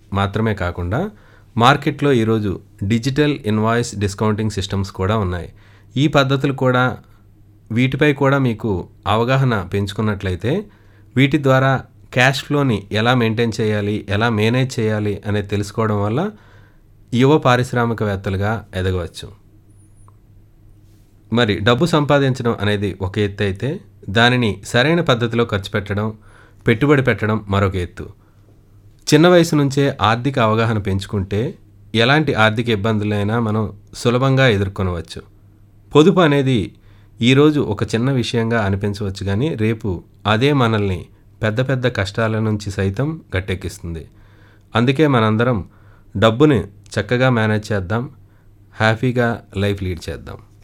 మాత్రమే కాకుండా మార్కెట్లో ఈరోజు డిజిటల్ ఇన్వాయిస్ డిస్కౌంటింగ్ సిస్టమ్స్ కూడా ఉన్నాయి ఈ పద్ధతులు కూడా వీటిపై కూడా మీకు అవగాహన పెంచుకున్నట్లయితే వీటి ద్వారా క్యాష్ ఫ్లోని ఎలా మెయింటైన్ చేయాలి ఎలా మేనేజ్ చేయాలి అనేది తెలుసుకోవడం వల్ల యువ పారిశ్రామికవేత్తలుగా ఎదగవచ్చు మరి డబ్బు సంపాదించడం అనేది ఒక ఎత్తు అయితే దానిని సరైన పద్ధతిలో ఖర్చు పెట్టడం పెట్టుబడి పెట్టడం మరొక ఎత్తు చిన్న వయసు నుంచే ఆర్థిక అవగాహన పెంచుకుంటే ఎలాంటి ఆర్థిక ఇబ్బందులైనా మనం సులభంగా ఎదుర్కొనవచ్చు పొదుపు అనేది ఈరోజు ఒక చిన్న విషయంగా అనిపించవచ్చు కానీ రేపు అదే మనల్ని పెద్ద పెద్ద కష్టాల నుంచి సైతం గట్టెక్కిస్తుంది అందుకే మనందరం డబ్బుని చక్కగా మేనేజ్ చేద్దాం హ్యాపీగా లైఫ్ లీడ్ చేద్దాం